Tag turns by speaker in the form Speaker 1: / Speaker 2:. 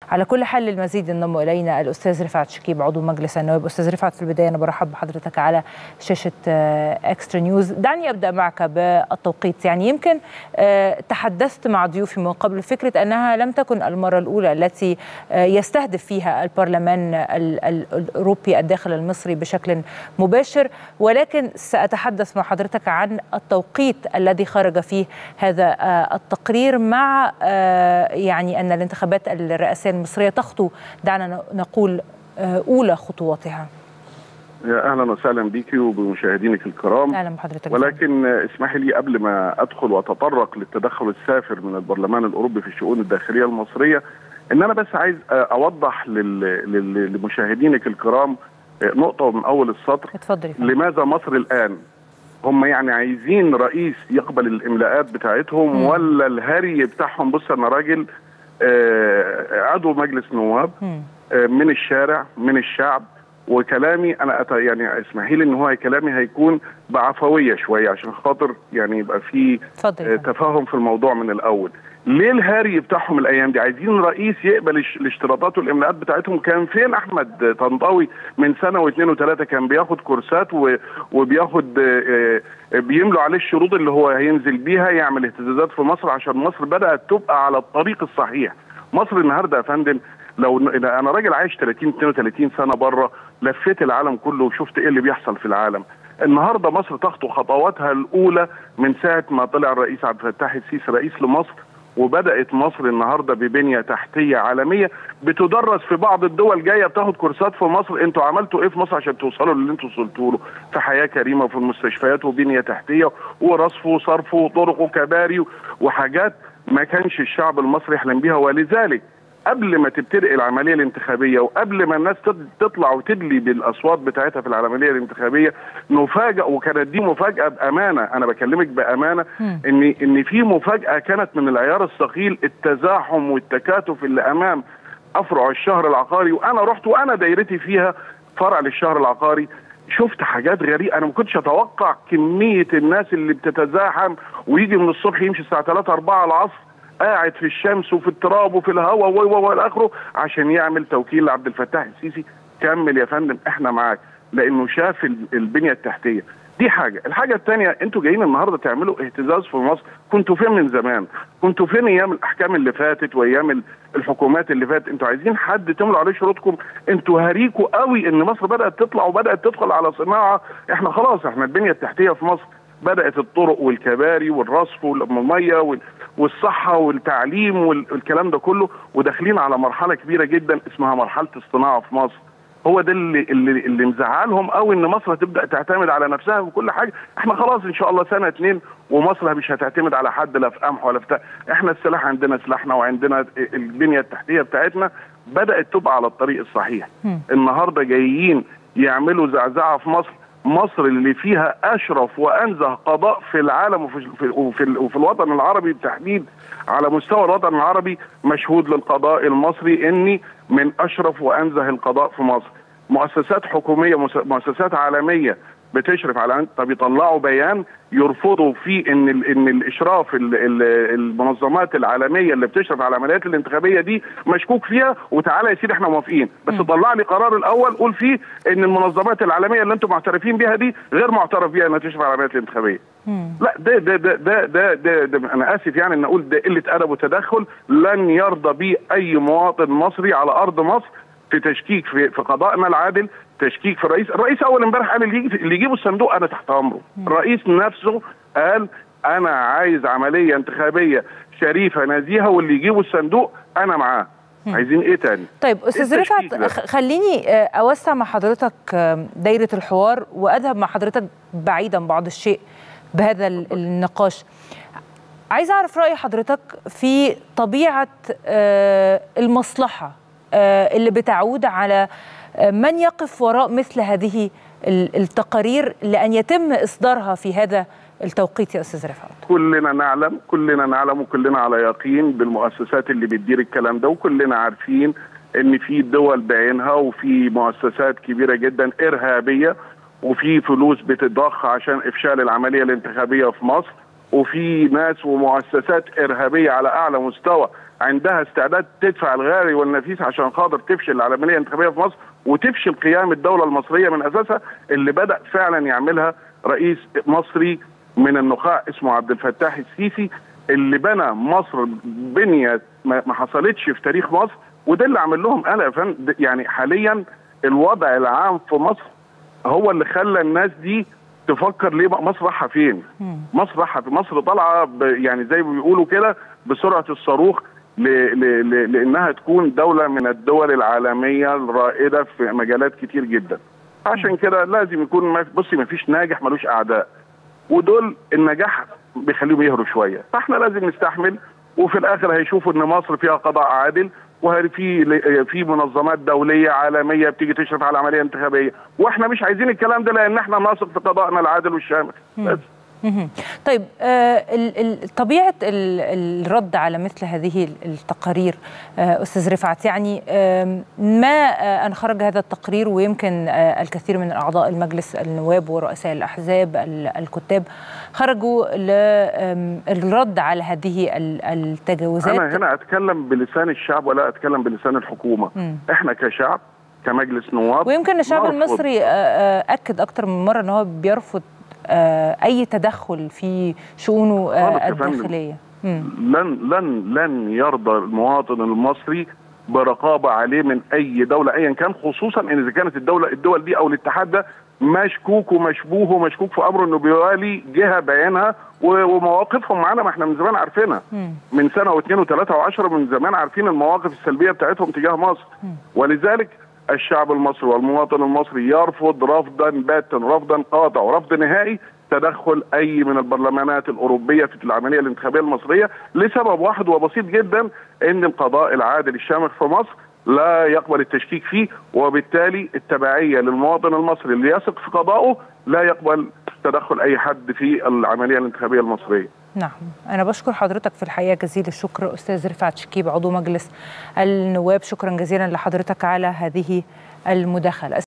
Speaker 1: على كل حال للمزيد ينضم الينا الاستاذ رفعت شكيب عضو مجلس النواب استاذ رفعت في البدايه انا برحب بحضرتك على شاشه اكسترا نيوز دعني ابدا معك بالتوقيت يعني يمكن تحدثت مع ضيوفي من قبل فكره انها لم تكن المره الاولى التي يستهدف فيها البرلمان الاوروبي الداخل المصري بشكل مباشر ولكن ساتحدث مع حضرتك عن التوقيت الذي خرج فيه هذا التقرير مع يعني ان الانتخابات الرئاسيه المصريه تخطو دعنا نقول اولى خطواتها
Speaker 2: يا اهلا وسهلا بيكي وبمشاهدينك الكرام
Speaker 1: اهلا بحضرتك
Speaker 2: ولكن اسمحي لي قبل ما ادخل واتطرق للتدخل السافر من البرلمان الاوروبي في الشؤون الداخليه المصريه ان انا بس عايز اوضح لمشاهدينك الكرام نقطه من اول السطر
Speaker 1: اتفضلي
Speaker 2: لماذا مصر الان هم يعني عايزين رئيس يقبل الاملاءات بتاعتهم مم. ولا الهري بتاعهم بص انا راجل عضو مجلس نواب من الشارع من الشعب وكلامي انا أت... يعني اسمحي لي ان هو كلامي هيكون بعفويه شويه عشان خاطر يعني يبقى في تفاهم في الموضوع من الاول. ليه الهاري بتاعهم الايام دي عايزين رئيس يقبل الاشتراطات والاملاءات بتاعتهم كان فين احمد طنطاوي من سنه واثنين وثلاثه كان بياخد كورسات و... وبياخد بيملوا عليه الشروط اللي هو هينزل بيها يعمل اهتزازات في مصر عشان مصر بدات تبقى على الطريق الصحيح مصر النهارده يا فندم لو انا راجل عايش 30 32 سنه بره لفيت العالم كله وشفت ايه اللي بيحصل في العالم النهارده مصر تخطو خطواتها الاولى من ساعه ما طلع الرئيس عبد الفتاح السيسي رئيس لمصر وبدات مصر النهارده ببنيه تحتيه عالميه بتدرس في بعض الدول جايه بتاخد كورسات في مصر انتوا عملتوا ايه في مصر عشان توصلوا للي انتوا وصلتوا له في حياه كريمه وفي المستشفيات وبنيه تحتيه ورصف وصرف وطرق وكباري وحاجات ما كانش الشعب المصري يحلم بيها ولذلك قبل ما تبتدئ العمليه الانتخابيه وقبل ما الناس تطلع وتدلي بالاصوات بتاعتها في العمليه الانتخابيه نفاجئ وكانت دي مفاجاه بامانه انا بكلمك بامانه ان ان في مفاجاه كانت من العيار الثقيل التزاحم والتكاتف اللي امام افرع الشهر العقاري وانا رحت وانا دايرتي فيها فرع للشهر العقاري شفت حاجات غريبه انا ما كنتش اتوقع كميه الناس اللي بتتزاحم ويجي من الصبح يمشي الساعه 3 4 العصر قاعد في الشمس وفي التراب وفي الهواء و الى اخره عشان يعمل توكيل لعبد الفتاح السيسي كمل يا فندم احنا معاك لانه شاف البنيه التحتيه دي حاجه الحاجه الثانيه انتوا جايين النهارده تعملوا اهتزاز في مصر كنتوا فين من زمان كنتوا فين ايام الاحكام اللي فاتت وايام الحكومات اللي فاتت انتوا عايزين حد تملوا عليه شروطكم انتوا هريكوا قوي ان مصر بدات تطلع وبدات تدخل على صناعه احنا خلاص احنا البنيه التحتيه في مصر بدات الطرق والكباري والرصف والميه والصحه والتعليم والكلام ده كله وداخلين على مرحله كبيره جدا اسمها مرحله الصناعه في مصر هو ده اللي اللي, اللي مزعلهم قوي ان مصر هتبدا تعتمد على نفسها وكل حاجه احنا خلاص ان شاء الله سنه اتنين ومصر مش هتعتمد على حد لا في قمح ولا في احنا السلاح عندنا سلاحنا وعندنا البنيه التحتيه بتاعتنا بدات تبقى على الطريق الصحيح م. النهارده جايين يعملوا زعزعه في مصر مصر اللي فيها اشرف وانزه قضاء في العالم وفي في وفي, وفي الوطن العربي بالتحديد على مستوى الوطن العربي مشهود للقضاء المصري اني من اشرف وانزه القضاء في مصر مؤسسات حكوميه مؤسسات عالميه بتشرف على طب يطلعوا بيان يرفضوا فيه ان ال ان الاشراف ال ال المنظمات العالميه اللي بتشرف على العمليات الانتخابيه دي مشكوك فيها وتعالى يا سيدي احنا موافقين بس طلع لي قرار الاول قول فيه ان المنظمات العالميه اللي انتم معترفين بيها دي غير معترف بيها انها تشرف على العمليات الانتخابيه لا ده ده ده ده ده, ده, ده انا اسف يعني ان اقول ده قله ادب وتدخل لن يرضى به اي مواطن مصري على ارض مصر في تشكيك في, في قضائنا العادل تشكيك في الرئيس الرئيس اول امبارح قال اللي, اللي يجيبوا الصندوق انا تحت امره الرئيس نفسه قال انا عايز عمليه انتخابيه شريفه نزيهه واللي يجيبوا الصندوق انا معاه عايزين ايه تاني
Speaker 1: طيب استاذ رفعت خليني اوسع مع حضرتك دايره الحوار واذهب مع حضرتك بعيدا بعض الشيء بهذا النقاش عايز اعرف راي حضرتك في طبيعه المصلحه اللي بتعود على من يقف وراء مثل هذه التقارير لأن يتم إصدارها في هذا التوقيت يا أستاذ رفعت
Speaker 2: كلنا نعلم كلنا نعلم وكلنا على يقين بالمؤسسات اللي بتدير الكلام ده وكلنا عارفين ان في دول بعينها وفي مؤسسات كبيره جدا ارهابيه وفي فلوس بتتضخ عشان افشال العمليه الانتخابيه في مصر وفي ناس ومؤسسات ارهابيه على اعلى مستوى عندها استعداد تدفع الغالي والنفيس عشان خاطر تفشل العمليه الانتخابيه في مصر وتفشل قيام الدوله المصريه من اساسها اللي بدا فعلا يعملها رئيس مصري من النخاع اسمه عبد الفتاح السيسي اللي بنى مصر بنيه ما حصلتش في تاريخ مصر وده اللي عمل لهم قلق يعني حاليا الوضع العام في مصر هو اللي خلى الناس دي تفكر ليه مصر رايحه فين؟ مصر رايحه في مصر طالعه يعني زي ما بيقولوا كده بسرعه الصاروخ ل ل ل لانها تكون دوله من الدول العالميه الرائده في مجالات كتير جدا. عشان كده لازم يكون بصي ما فيش ناجح ملوش اعداء. ودول النجاح بيخليهم يهروا شويه، فاحنا لازم نستحمل وفي الاخر هيشوفوا ان مصر فيها قضاء عادل وفي في منظمات دوليه عالميه بتيجي تشرف على العمليه الانتخابيه واحنا مش عايزين الكلام ده لان احنا نثق في قضائنا العادل والشامل بس
Speaker 1: طيب آه طبيعه الرد على مثل هذه التقارير آه استاذ رفعت يعني آه ما ان خرج هذا التقرير ويمكن الكثير من اعضاء المجلس النواب ورؤساء الاحزاب الكتاب خرجوا للرد على هذه التجاوزات
Speaker 2: انا هنا اتكلم بلسان الشعب ولا اتكلم بلسان الحكومه م. احنا كشعب كمجلس نواب
Speaker 1: ويمكن الشعب المصري اكد اكثر من مره ان هو بيرفض اي تدخل في شؤونه الداخليه
Speaker 2: لن لن لن يرضى المواطن المصري برقابه عليه من اي دوله ايا كان خصوصا ان اذا كانت الدوله الدول دي او الاتحاد ده مشكوك ومشبوه ومشكوك في امره انه بيوالي جهه بعينها ومواقفهم معانا ما احنا من زمان عارفينها من سنه واثنين وثلاثه وعشره من زمان عارفين المواقف السلبيه بتاعتهم تجاه مصر ولذلك الشعب المصري والمواطن المصري يرفض رفضا باتا رفضا قاطع ورفض نهائي تدخل اي من البرلمانات الاوروبيه في العمليه الانتخابيه المصريه لسبب واحد وبسيط جدا ان القضاء العادل الشامخ في مصر لا يقبل التشكيك فيه وبالتالي التبعيه للمواطن المصري اللي يثق في قضائه لا يقبل تدخل اي حد في العمليه الانتخابيه المصريه.
Speaker 1: نعم أنا بشكر حضرتك في الحقيقة جزيل الشكر أستاذ رفعت شكيب عضو مجلس النواب شكرا جزيلا لحضرتك على هذه المداخلة